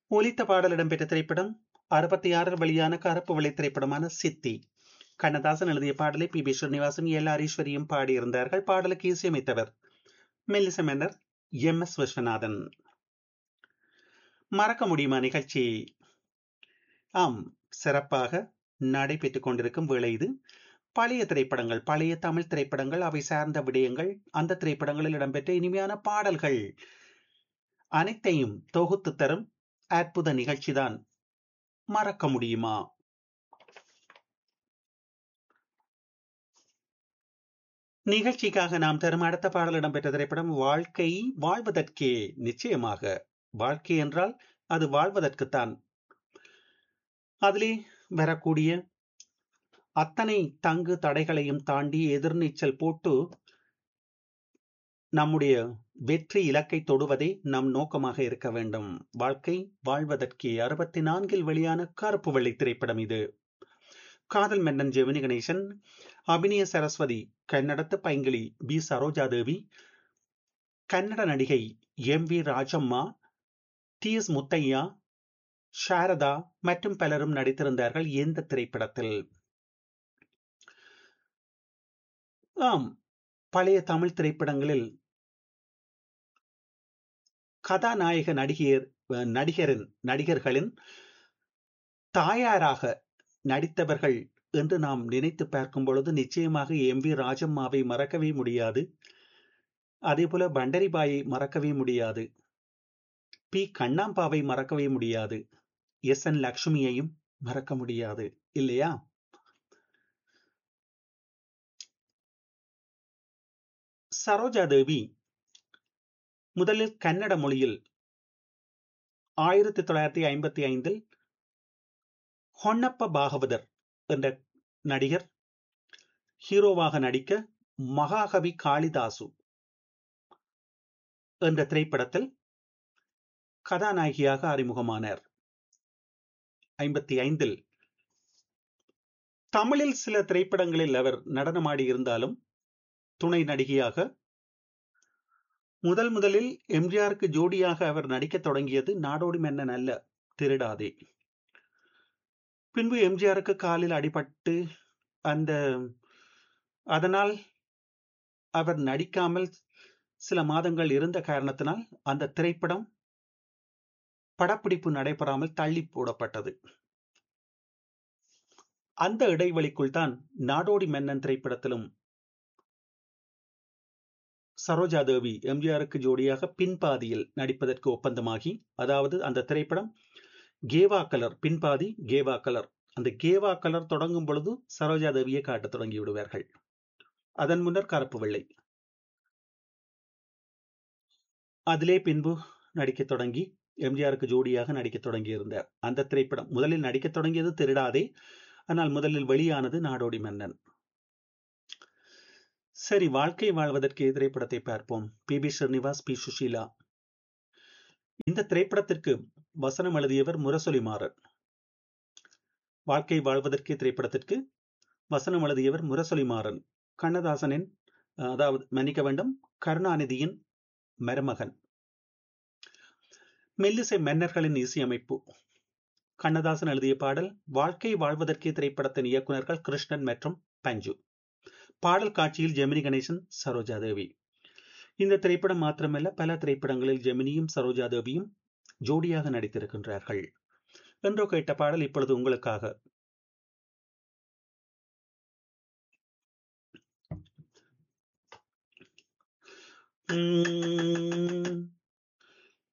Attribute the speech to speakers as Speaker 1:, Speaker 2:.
Speaker 1: ஒலித்த பாடல் இடம்பெற்ற திரைப்படம் அறுபத்தி ஆறில் வெளியான கருப்பு வெள்ளை திரைப்படமான சித்தி கண்ணதாசன் எழுதிய பாடலை பி பி ஸ்ரீனிவாசும் எல் ஹரீஸ்வரியும் பாடியிருந்தார்கள் பாடலுக்கு இசையமைத்தவர் மெல்லிச மன்னர் எம் எஸ் விஸ்வநாதன் மறக்க முடியுமா நிகழ்ச்சி ஆம் சிறப்பாக நடைபெற்றுக் கொண்டிருக்கும் வேளை இது பழைய திரைப்படங்கள் பழைய தமிழ் திரைப்படங்கள் அவை சார்ந்த விடயங்கள் அந்த திரைப்படங்களில் இடம்பெற்ற இனிமையான பாடல்கள் அனைத்தையும் தொகுத்து தரும் அற்புத நிகழ்ச்சிதான் மறக்க முடியுமா நிகழ்ச்சிக்காக நாம் தரும் அடுத்த பாடல் இடம்பெற்ற திரைப்படம் வாழ்க்கை வாழ்வதற்கே நிச்சயமாக வாழ்க்கை என்றால் அது வாழ்வதற்குத்தான் அதிலே வரக்கூடிய அத்தனை தங்கு தடைகளையும் தாண்டி எதிர்நீச்சல் போட்டு நம்முடைய வெற்றி இலக்கை தொடுவதே நம் நோக்கமாக இருக்க வேண்டும் வாழ்க்கை வாழ்வதற்கே அறுபத்தி நான்கில் வெளியான கருப்பு வெள்ளை திரைப்படம் இது காதல் மன்னன் ஜெமினி கணேசன் அபிநய சரஸ்வதி கன்னடத்து பைங்கிளி பி சரோஜாதேவி கன்னட நடிகை M V Rajamma T S Muthaiah Sarada மற்றும் பலரும் நடித்திருந்தார்கள் இந்த திரைப்படத்தில் ஆம் பழைய தமிழ் திரைப்படங்களில் கதாநாயக நடிகர் நடிகரின் நடிகர்களின் தாயாராக நடித்தவர்கள் என்று நாம் நினைத்து பார்க்கும் பொழுது நிச்சயமாக எம் வி ராஜம்மாவை மறக்கவே முடியாது அதே போல பண்டரிபாயை மறக்கவே முடியாது பி கண்ணாம்பாவை மறக்கவே முடியாது எஸ் என் லக்ஷ்மியையும் மறக்க முடியாது இல்லையா சரோஜா தேவி முதலில் கன்னட மொழியில் ஆயிரத்தி தொள்ளாயிரத்தி ஐம்பத்தி ஐந்தில் ஹொன்னப்ப பாகவதர் என்ற நடிகர் ஹீரோவாக நடிக்க மகாகவி காளிதாசு என்ற திரைப்படத்தில் கதாநாயகியாக அறிமுகமானார் ஐம்பத்தி ஐந்தில் தமிழில் சில திரைப்படங்களில் அவர் நடனமாடி இருந்தாலும் துணை நடிகையாக முதல் முதலில் எம்ஜிஆருக்கு ஜோடியாக அவர் நடிக்க தொடங்கியது நாடோடி மன்னன் அல்ல திருடாதே பின்பு எம்ஜிஆருக்கு காலில் அடிபட்டு அந்த அதனால் அவர் நடிக்காமல் சில மாதங்கள் இருந்த காரணத்தினால் அந்த திரைப்படம் படப்பிடிப்பு நடைபெறாமல் தள்ளி போடப்பட்டது அந்த இடைவெளிக்குள் தான் நாடோடி மன்னன் திரைப்படத்திலும் சரோஜா தேவி எம்ஜிஆருக்கு ஜோடியாக பின்பாதியில் நடிப்பதற்கு ஒப்பந்தமாகி அதாவது அந்த திரைப்படம் கேவா கலர் பின்பாதி கேவா கலர் அந்த கேவா கலர் தொடங்கும் பொழுது சரோஜா தேவியை காட்டத் தொடங்கி விடுவார்கள் அதன் முன்னர் கருப்பு வெள்ளை அதிலே பின்பு நடிக்க தொடங்கி எம்ஜிஆருக்கு ஜோடியாக நடிக்க தொடங்கி இருந்தார் அந்த திரைப்படம் முதலில் நடிக்க தொடங்கியது திருடாதே ஆனால் முதலில் வெளியானது நாடோடி மன்னன் சரி வாழ்க்கை வாழ்வதற்கு திரைப்படத்தை பார்ப்போம் P B Srinivas P Susheela இந்த திரைப்படத்திற்கு வசனம் எழுதியவர் முரசொலி மாறன் வாழ்க்கை வாழ்வதற்கு திரைப்படத்திற்கு வசனம் எழுதியவர் முரசொலி மாறன் கண்ணதாசனின் அதாவது மன்னிக்க வேண்டும் கருணாநிதியின் மருமகன் மெல்லிசை மன்னர்களின் இசையமைப்பு கண்ணதாசன் எழுதிய பாடல் வாழ்க்கை வாழ்வதற்கே திரைப்படத்தின் இயக்குநர்கள் கிருஷ்ணன் மற்றும் பஞ்சு பாடல் காட்சியில் ஜெமினி கணேசன் சரோஜா தேவி இந்த திரைப்படம் மாத்திரமல்ல பல திரைப்படங்களில் ஜெமினியும் சரோஜா தேவியும் ஜோடியாக நடித்திருக்கின்றார்கள் என்றோ கேட்ட பாடல் இப்பொழுது உங்களுக்காக